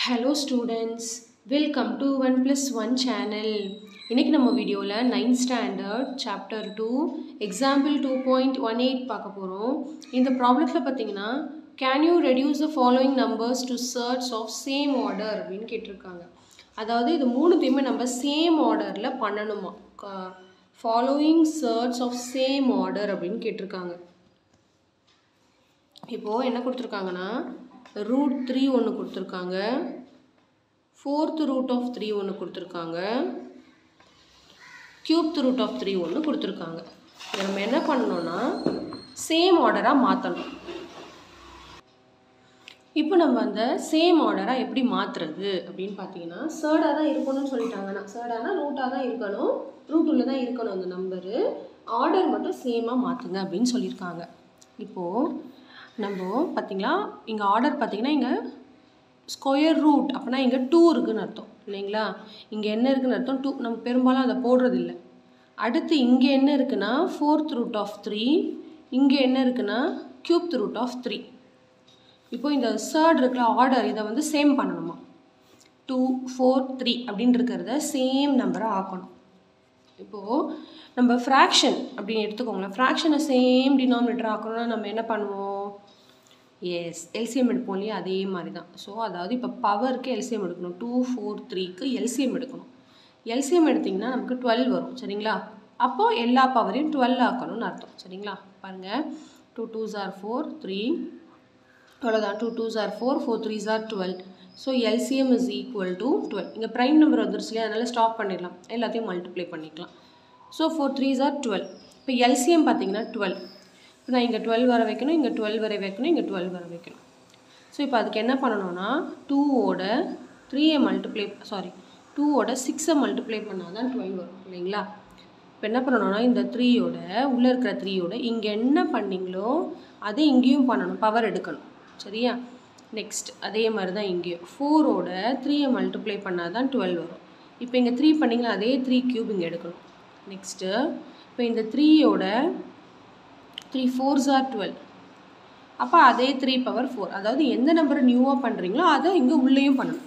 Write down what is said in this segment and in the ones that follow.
hello students welcome to one plus one channel இன்றைக்கி நம்ம வீடியோவில் ninth standard chapter two example two point one eight பார்க்க போகிறோம் இந்த ப்ராப்ளத்தில் பார்த்தீங்கன்னா can you reduce the following numbers to surds of same order அப்படின்னு கேட்டிருக்காங்க அதாவது இது மூணுத்தையுமே நம்ம சேம் ஆர்டரில் பண்ணணுமா following surds of same order அப்படின்னு கேட்டிருக்காங்க இப்போது என்ன கொடுத்துருக்காங்கன்னா ரூட் த்ரீ ஒன்று கொடுத்துருக்காங்க ஃபோர்த் ரூட் ஆஃப் த்ரீ ஒன்று கொடுத்துருக்காங்க க்யூப்த் ரூட் ஆஃப் த்ரீ ஒன்று கொடுத்துருக்காங்க இதை நம்ம என்ன பண்ணணும்னா சேம் ஆர்டராக மாற்றணும் இப்போ நம்ம அந்த சேம் ஆர்டராக எப்படி மாற்றுறது அப்படின்னு பார்த்தீங்கன்னா சேர்டாக தான் இருக்கணும்னு சொல்லிட்டாங்கன்னா சேர்டானா ரூட்டாக தான் இருக்கணும் ரூட்டுள்ள தான் இருக்கணும் அந்த நம்பரு ஆர்டர் மட்டும் சேமாக மாற்றுங்க அப்படின்னு சொல்லியிருக்காங்க இப்போது நம்ம பார்த்தீங்களா இங்கே ஆர்டர் பார்த்தீங்கன்னா இங்கே ஸ்கொயர் ரூட் அப்படின்னா இங்கே டூ இருக்குதுன்னு அர்த்தம் இல்லைங்களா இங்கே என்ன இருக்குதுன்னு அர்த்தம் டூ நம்ம பெரும்பாலும் அதை போடுறது இல்லை அடுத்து இங்கே என்ன இருக்குன்னா ஃபோர்த் ரூட் ஆஃப் த்ரீ இங்கே என்ன இருக்குன்னா க்யூப்த் ரூட் ஆஃப் த்ரீ இப்போ இந்த தேர்ட் இருக்கிற ஆர்டர் இதை வந்து சேம் பண்ணணுமா டூ ஃபோர் த்ரீ அப்படின்னு இருக்கிறத சேம் நம்பராக ஆக்கணும் இப்போது நம்ம ஃப்ராக்ஷன் அப்படின்னு எடுத்துக்கோங்களேன் ஃப்ராக்ஷனை சேம் டினாமினேட்டர் ஆக்கணும்னா நம்ம என்ன பண்ணுவோம் எஸ் எல்சிஎம் எடுப்போம் இல்லையா அதே மாதிரி தான் ஸோ அதாவது இப்போ பவருக்கு எல்சிஎம் எடுக்கணும் டூ ஃபோர் த்ரீக்கு எல்சிஎம் எடுக்கணும் எல்சிஎம் எடுத்திங்கன்னா நமக்கு டுவெல் வரும் சரிங்களா அப்போது எல்லா பவரையும் டுவெல் ஆக்கணும்னு அர்த்தம் சரிங்களா பாருங்கள் two two are four three அவ்வளோதான் two two are four four three are twelve so LCM is equal to twelve இங்கே ப்ரைம் நம்பர் வந்துருச்சு இல்லையா அதனால் ஸ்டாப் பண்ணிடலாம் எல்லாத்தையும் மல்டிப்ளை பண்ணிக்கலாம் so four three are twelve இப்போ எல்சிஎம் பார்த்தீங்கன்னா டுவெல் இப்போ நான் இங்கே டுவெல் வர வைக்கணும் இங்கே டுவெல் வர வைக்கணும் இங்கே டுவெல் வர வைக்கணும் ஸோ இப்போ அதுக்கு என்ன பண்ணணும்னா டூவோட த்ரீயை மல்டிப்ளை சாரி டூவோட சிக்ஸை மல்டிப்ளை பண்ணால் தான் டுவெல் வரும் இல்லைங்களா இப்போ என்ன பண்ணணும்னா இந்த த்ரீயோட உள்ளே இருக்கிற த்ரீயோட இங்கே என்ன பண்ணீங்களோ அதை இங்கேயும் பண்ணணும் பவர் எடுக்கணும் சரியா நெக்ஸ்ட் அதே மாதிரி தான் இங்கேயும் ஃபோரோட த்ரீயை மல்டிப்ளை பண்ணால் தான் டுவெல் வரும் இப்போ இங்கே த்ரீ பண்ணிங்களா அதே த்ரீ க்யூப் இங்கே எடுக்கணும் நெக்ஸ்ட்டு இப்போ இந்த த்ரீயோட த்ரீ ஃபோர்ஸ் ஆர் டுவெல் அப்போ அதே த்ரீ பவர் ஃபோர் அதாவது எந்த நம்பரை நியூவாக பண்ணுறீங்களோ அதை இங்கே உள்ளேயும் பண்ணணும்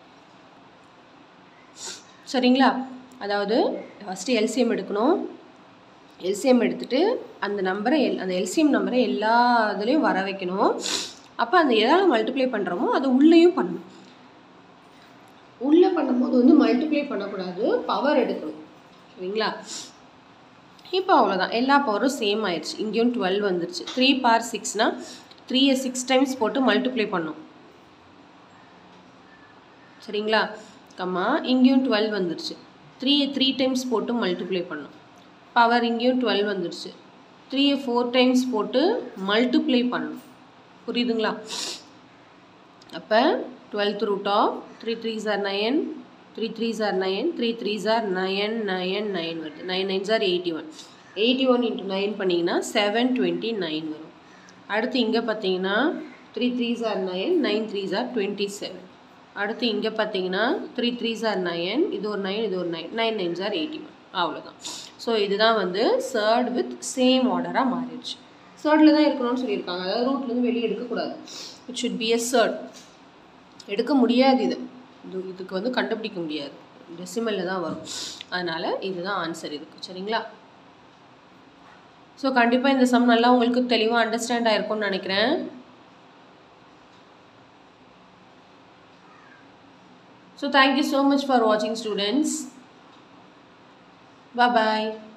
சரிங்களா அதாவது ஃபஸ்ட்டு எல்சிஎம் எடுக்கணும் எல்சிஎம் எடுத்துகிட்டு அந்த நம்பரை எல் அந்த எல்சிஎம் நம்பரை எல்லா இதுலேயும் வர வைக்கணும் அப்போ அந்த எதாவது மல்டிப்ளை பண்ணுறோமோ அதை உள்ளேயும் பண்ணணும் உள்ளே பண்ணும்போது வந்து மல்டிப்ளை பண்ணக்கூடாது பவர் எடுக்கணும் சரிங்களா இப்போ அவ்வளோதான் எல்லா பவரும் சேம் ஆயிடுச்சு இங்கேயும் டுவெல் வந்துருச்சு த்ரீ பார் சிக்ஸ்னால் த்ரீயை சிக்ஸ் டைம்ஸ் போட்டு மல்டிப்ளை பண்ணோம் சரிங்களா கம்மா இங்கேயும் டுவெல் வந்துருச்சு த்ரீயை த்ரீ டைம்ஸ் போட்டு மல்டிப்ளை பண்ணோம் பவர் இங்கேயும் டுவெல் வந்துருச்சு த்ரீயை ஃபோர் டைம்ஸ் போட்டு மல்டிப்ளை பண்ணணும் புரியுதுங்களா அப்போ twelfth root of three three are nine three three are nine three three are nine nine nine வருது nine nine are eighty one eighty one into nine பண்ணிங்கன்னா seven twenty nine வரும் அடுத்து இங்கே பார்த்தீங்கன்னா three three are nine nine three are twenty seven அடுத்து இங்கே பார்த்தீங்கன்னா three three are nine இது ஒரு நைன் இது ஒரு nine nine nine are eighty one அவ்வளோதான் ஸோ இதுதான் வந்து சர்ட் வித் சேம் ஆர்டராக மாறிடுச்சு சர்டில் தான் இருக்கணும்னு சொல்லியிருக்காங்க அதாவது ரூட்லேருந்து வெளியே எடுக்கக்கூடாது it should be a surd எடுக்க முடியாது இது இது இதுக்கு வந்து கண்டுபிடிக்க முடியாது டெசிமலில் தான் வரும் அதனால் இதுதான் ஆன்சர் இதுக்கு சரிங்களா ஸோ கண்டிப்பாக இந்த சம் நல்லா உங்களுக்கு தெளிவாக அண்டர்ஸ்டாண்ட் ஆகிருக்கும்னு நினைக்கிறேன் so thank you so much for வாட்சிங் ஸ்டூடெண்ட்ஸ் பாய்